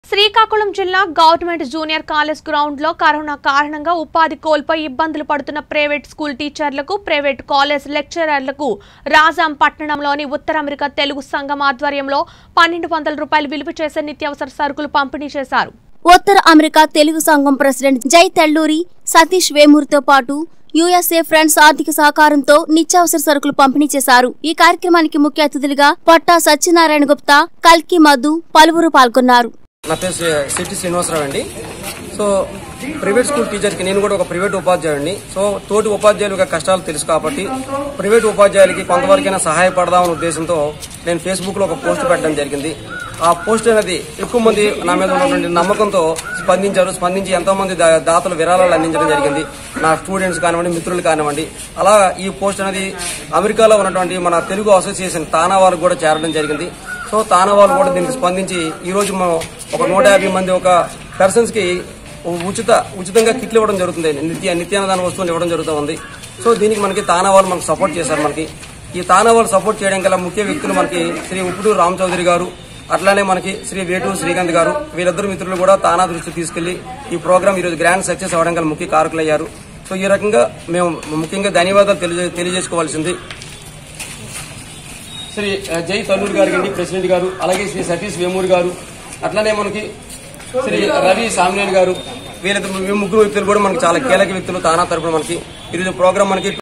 శ్రీకాకుళం జిల్లా government junior college ground లో corona కారణంగా ఉపాధి కోల్పోయి ఇబ్బందులు పడుతున్న ప్రైవేట్ స్కూల్ టీచర్లకు ప్రైవేట్ కాలేజ్ లెక్చరర్లకు రాజాం పట్టణంలోని ఉత్తర అమెరికా తెలుగు సంఘం ఆధ్వర్యంలో పన్నెండు వందల రూపాయలు విలువ చేసే నిత్యావసర సరుకులు పంపిణీ చేశారు ఉత్తర అమెరికా తెలుగు సంఘం ప్రెసిడెంట్ జై తెల్లూరి సతీష్ వేమూరితో పాటు యుఎస్ఏ ఫ్రెండ్స్ ఆర్థిక సహకారంతో నిత్యావసర సరుకులు పంపిణీ చేశారు ఈ కార్యక్రమానికి ముఖ్య అతిథులుగా పొట్టా సత్యనారాయణ గుప్తా కల్కి మధు పలువురు పాల్గొన్నారు నా పేరు శ్రీ- సిటీ శ్రీనివాసరావు అండి సో ప్రైవేట్ స్కూల్ టీచర్కి నేను కూడా ఒక ప్రైవేట్ ఉపాధ్యాయుడిని సో తోటి ఉపాధ్యాయుల యొక్క కష్టాలు తెలుసు కాబట్టి ప్రైవేట్ ఉపాధ్యాయులకి కొంతవరకైనా సహాయపడదామనే ఉద్దేశంతో నేను ఫేస్బుక్లో ఒక పోస్ట్ పెట్టడం జరిగింది ఆ పోస్ట్ అనేది ఎక్కువ మంది నా మీద ఉన్నటువంటి నమ్మకంతో స్పందించారు స్పందించి ఎంతో మంది దా- దాతలు విరాళాలు అందించడం జరిగింది నా స్టూడెంట్స్ కానివ్వండి మిత్రులు కానివ్వండి అలా ఈ పోస్ట్ అనేది అమెరికాలో ఉన్నటువంటి మన తెలుగు అసోసియేషన్ తానా వాళ్ళకు కూడా చేరడం జరిగింది సో తానా వాళ్ళు కూడా దీనికి స్పందించి ఈ రోజు మనం ఒక నూట యాభై మంది ఒక పర్సన్స్ కి ఉచిత ఉచితంగా కిట్లు ఇవ్వడం జరుగుతుంది నిత్య నిత్యాన్నదాన వస్తువులు ఇవ్వడం జరుగుతూ ఉంది సో దీనికి మనకి తానా వాళ్ళు మనకు సపోర్ట్ చేశారు మనకి ఈ తానా వాళ్ళు సపోర్ట్ చేయడం గల ముఖ్య వ్యక్తులు మనకి శ్రీ ఉప్పుడు రామ్ చౌదరి గారు అట్లానే మనకి శ్రీ వేటూరు శ్రీకాంత్ గారు వీరిద్దరు మిత్రులు కూడా తానా దృష్టికి తీసుకెళ్లి ఈ ప్రోగ్రామ్ ఈరోజు గ్రాండ్ సక్సెస్ అవ్వడం గల ముఖ్య కారకులయ్యారు సో ఈ రకంగా మేము ముఖ్యంగా ధన్యవాదాలు తెలియజే తెలియజేసుకోవాల్సింది శ్రీ ఆ, జై తల్లూరు గారికి అండి ప్రెసిడెంట్ గారు అలాగే శ్రీ సతీష్ వేమూరి గారు అట్లానే మనకి శ్రీ రవి సామినేని గారు వీళ్ళ ముగ్గురు వ్యక్తులు కూడా మనకి చాలా కీలక వ్యక్తులు తానా తరపున మనకి ఈరోజు ప్రోగ్రామ్ మనకి